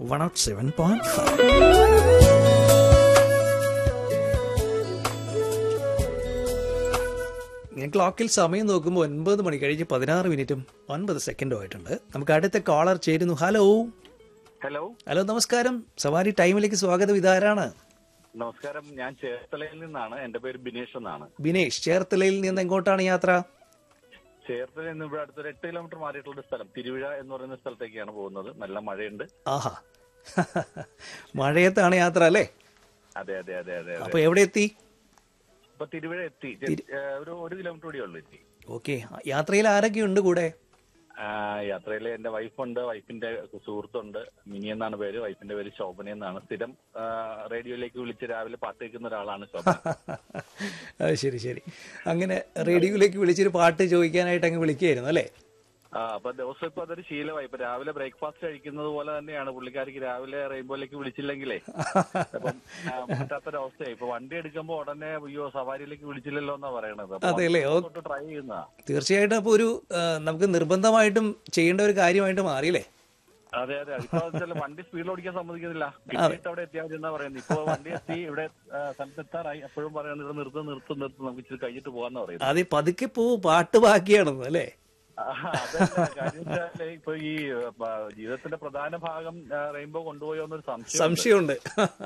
One out seven point five ഞാൻ ക്ലോക്കിൽ സമയം നോക്കുമ്പോൾ ഒൻപത് മണി കഴിഞ്ഞ് പതിനാറ് മിനിറ്റും ഒൻപത് സെക്കൻഡും ആയിട്ടുണ്ട് നമുക്ക് അടുത്ത കോളർ ചേരുന്നു ഹലോ ഹലോ ഹലോ നമസ്കാരം സവാരി ടൈമിലേക്ക് സ്വാഗതം ഇതാരാണ് നമസ്കാരം ഞാൻ ചേർത്തലയിൽ നിന്നാണ് എന്റെ പേര് ബിനേഷ് എന്നാണ് ബിനേഷ് ചേർത്തലയിൽ നിന്ന് എങ്ങോട്ടാണ് യാത്ര ചേർത്തലയിൽ നിന്ന് ഇവിടെ അടുത്തൊരു എട്ട് കിലോമീറ്റർ മാറിയിട്ടുള്ള ഒരു സ്ഥലം തിരുവിഴ എന്ന് പറയുന്ന സ്ഥലത്തേക്കാണ് പോകുന്നത് നല്ല മഴയുണ്ട് ആഹാ മഴയത്താണ് യാത്ര അല്ലേ അതെ അതെ അതെ അതെ അതെ അപ്പൊ എവിടെ എത്തി ഇപ്പൊ തിരുവിഴ എത്തി ജസ്റ്റ്, ഏ, ഒരു ഒരു കിലോമീറ്റർ കൂടിയേ ഉള്ളൂ എത്തി ഓക്കെ യാത്രയിൽ ആരൊക്കെയുണ്ട് കൂടെ ആ, യാത്രയിൽ എന്റെ വൈഫുണ്ട് വൈഫിന്റെ സുഹൃത്തുണ്ട് മിനി എന്നാണ് പേര് വൈഫിന്റെ പേര് ശോഭന എന്നാണ് സ്ഥിരം ആ, റേഡിയോയിലേക്ക് വിളിച്ച് രാവിലെ പാട്ട് കേൾക്കുന്ന ഒരാളാണ് ശോഭന അത് ശരി ശരി അങ്ങനെ റേഡിയോയിലേക്ക് വിളിച്ചൊരു പാട്ട് ചോദിക്കാനായിട്ട് അങ്ങ് വിളിക്കുകയായിരുന്നു അല്ലേ ആ അപ്പൊ ദിവസം ഇപ്പൊ അതൊരു ശീലമായി ഇപ്പൊ രാവിലെ ബ്രേക്ക്ഫാസ്റ്റ് കഴിക്കുന്നത് പോലെ തന്നെയാണ് പുള്ളിക്കാരിക്ക് രാവിലെ റെയിൻബോയിലേക്ക് വിളിച്ചില്ലെങ്കിലേ അപ്പം ആ, പറ്റാത്തൊരവസ്ഥയായി ഇപ്പൊ വണ്ടി എടുക്കുമ്പോ ഉടനെ അയ്യോ സവാരിയിലേക്ക് വിളിച്ചില്ലല്ലോ എന്നാ പറയണത് അതെല്ലേ? ഓ. ട്രൈ ചെയ്യുന്ന തീർച്ചയായിട്ടും അപ്പോൾ ഒരു ആ, നമുക്ക് നിർബന്ധമായിട്ടും ചെയ്യേണ്ട ഒരു കാര്യമായിട്ട് മാറിയില്ലേ അതെ അതെ ഇപ്പൊ വെച്ചാൽ വണ്ടി സ്പീഡിൽ ഓടിക്കാൻ സമ്മതിക്കുന്നില്ല കിട്ടിയിട്ട് അവിടെ എത്തിയാൽ മതി എന്നാ പറയുന്നത് ഇപ്പൊ വണ്ടി എത്തി ഇവിടെ ആ, സ്ഥലത്തെത്താറായി അപ്പോഴും പറയുന്നത് ഇവിടെ നിർത്ത് നിർത്ത് നിർത്ത് നമുക്ക് ഇച്ചിരി കഴിഞ്ഞിട്ട് പോകാന്ന് പറയുന്നത് അത് പതുക്കെ പോ പാട്ട് ബാക്കിയാണെന്ന് അല്ലേ ആ, അതല്ല കാര്യം വെച്ചാല് ഇപ്പൊ ഈ ആ, ജീവിതത്തിന്റെ പ്രധാന ഭാഗം റെയിൻബോ കൊണ്ടുപോയോ എന്നൊരു സംശയം സംശയമുണ്ട്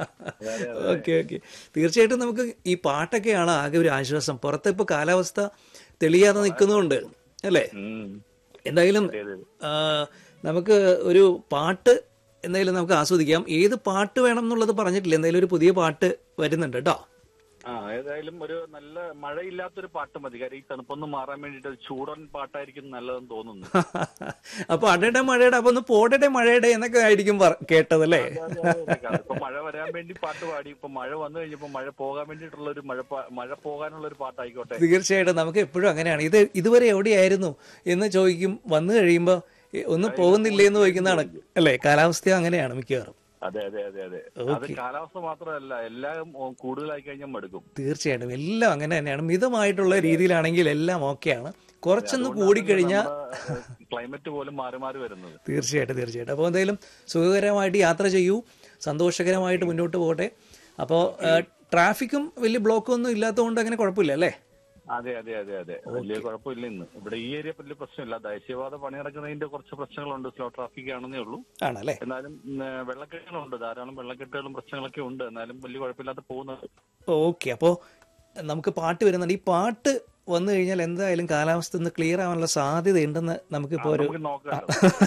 ഓക്കെ ഓക്കെ തീർച്ചയായിട്ടും നമുക്ക് ഈ പാട്ടൊക്കെയാണ് ആകെ ഒരു ആശ്വാസം പുറത്തെ ഇപ്പോൾ കാലാവസ്ഥ തെളിയാതെ നിൽക്കുന്നുണ്ട് അല്ലേ ഉം. എന്തായാലും അതെ, അതെ. ആ, നമുക്ക് ഒരു പാട്ട് എന്തായാലും നമുക്ക് ആസ്വദിക്കാം ഏത് പാട്ട് വേണം എന്നുള്ളത് പറഞ്ഞിട്ടില്ല എന്തായാലും ഒരു പുതിയ പാട്ട് വരുന്നുണ്ട് കേട്ടോ ആ ഏതായാലും ഒരു നല്ല മഴയില്ലാത്തൊരു പാട്ട് മതി കാര്യം ഈ തണുപ്പൊന്ന് മാറാൻ വേണ്ടിട്ട് ഒരു ചൂടൻ പാട്ടായിരിക്കും നല്ലതെന്ന് തോന്നുന്നു അപ്പൊ അടയുടെ മഴയുടെ അപ്പൊ ഒന്ന് പോടയുടെ മഴയുടെ എന്നൊക്കെ ആയിരിക്കും പറ- കേട്ടതല്ലേ അതെ, അതെ, അതെ. കാരണം ഇപ്പൊ മഴ വരാൻ വേണ്ടി പാട്ട് പാടി ഇപ്പൊ മഴ വന്നു കഴിഞ്ഞപ്പോ മഴ പോകാൻ വേണ്ടിയിട്ടുള്ള ഒരു മഴ പാ- മഴ പോകാനുള്ള ഒരു പാട്ടായിക്കോട്ടെ തീർച്ചയായിട്ടും നമുക്ക് എപ്പോഴും അങ്ങനെയാണ് ഇത് ഇതുവരെ എവിടെയായിരുന്നു എന്ന് ചോദിക്കും വന്നു കഴിയുമ്പോ "ഏ, ഒന്ന് പോകുന്നില്ലേ എന്ന് ചോദിക്കുന്നതാണ് അല്ലേ കാലാവസ്ഥ അങ്ങനെയാണ് മിക്കവാറും അതെ അതെ അതെ അതെ അത് കാലാവസ്ഥ മാത്രമല്ല എല്ലാം ഓ, കൂടുതലായി കഴിഞ്ഞാൽ മടുക്കും തീർച്ചയായിട്ടും എല്ലാം അങ്ങനെ തന്നെയാണ് മിതമായിട്ടുള്ള രീതിയിലാണെങ്കിൽ എല്ലാം ഓക്കെയാണ് കുറച്ചൊന്ന് കൂടിക്കഴിഞ്ഞാൽ ക്ലൈമറ്റ് പോലും മാറി മാറി വരുന്നത് തീർച്ചയായിട്ടും തീർച്ചയായിട്ടും അപ്പോൾ എന്തായാലും സുഖകരമായിട്ട് യാത്ര ചെയ്യൂ സന്തോഷകരമായിട്ട് മുന്നോട്ട് പോകട്ടെ അപ്പോൾ ട്രാഫിക്കും വലിയ ബ്ലോക്കും ഒന്നും ഇല്ലാത്തതുകൊണ്ട് അങ്ങനെ കുഴപ്പമില്ല അല്ലേ അതെ അതെ അതെ അതെ വലിയ കുഴപ്പമില്ല ഇന്ന് ഇവിടെ ഈ ഏരിയ വലിയ പ്രശ്നമില്ല ദേശീയപാത പണി നടക്കുന്നതിന്റെ കുറച്ച് പ്രശ്നങ്ങളുണ്ട് സ്ലോ ട്രാഫിക് ആണെന്നേ ഉള്ളൂ ആണല്ലേ എന്നാലും ഉം, വെള്ളക്കെട്ടുകളുണ്ട് ധാരാളം വെള്ളക്കെട്ടുകളും പ്രശ്നങ്ങളൊക്കെ ഉണ്ട് എന്നാലും വലിയ കുഴപ്പമില്ലാതെ പോകുന്നത് ഓക്കെ അപ്പോൾ നമുക്ക് പാട്ട് വരുന്നുണ്ട് ഈ പാട്ട് വന്നു കഴിഞ്ഞാൽ എന്തായാലും കാലാവസ്ഥ ഒന്ന് ക്ലിയർ ആവാനുള്ള സാധ്യത ഉണ്ടെന്ന് നമുക്കിപ്പോൾ ഒരു നമുക്ക് നോക്കാം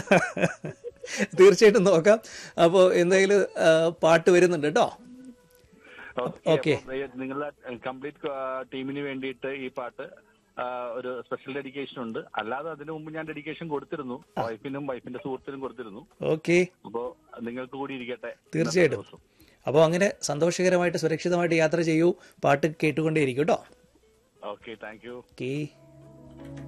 തീർച്ചയായിട്ടും നോക്കാം അപ്പോൾ എന്തായാലും ആ, പാട്ട് വരുന്നുണ്ട് കേട്ടോ ഓക്കെ നിങ്ങളുടെ കംപ്ലീറ്റ് ടീമിന് വേണ്ടിയിട്ട് ഈ പാട്ട് ആ, ഒരു സ്പെഷ്യൽ ഡെഡിക്കേഷൻ ഉണ്ട് അല്ലാതെ അതിനു മുമ്പ് ഞാൻ ഡെഡിക്കേഷൻ കൊടുത്തിരുന്നു വൈഫിനും വൈഫിന്റെ സുഹൃത്തിനും കൊടുത്തിരുന്നു ഓക്കെ അപ്പോ നിങ്ങൾക്ക് കൂടി ഇരിക്കട്ടെ തീർച്ചയായിട്ടും ഇന്നത്തെ ദിവസം. അപ്പോൾ അങ്ങനെ സന്തോഷകരമായിട്ട് സുരക്ഷിതമായിട്ട് യാത്ര ചെയ്യൂ പാട്ട് കേട്ടുകൊണ്ടേയിരിക്കും കേട്ടോ ഓക്കെ താങ്ക് യു ഓക്കേ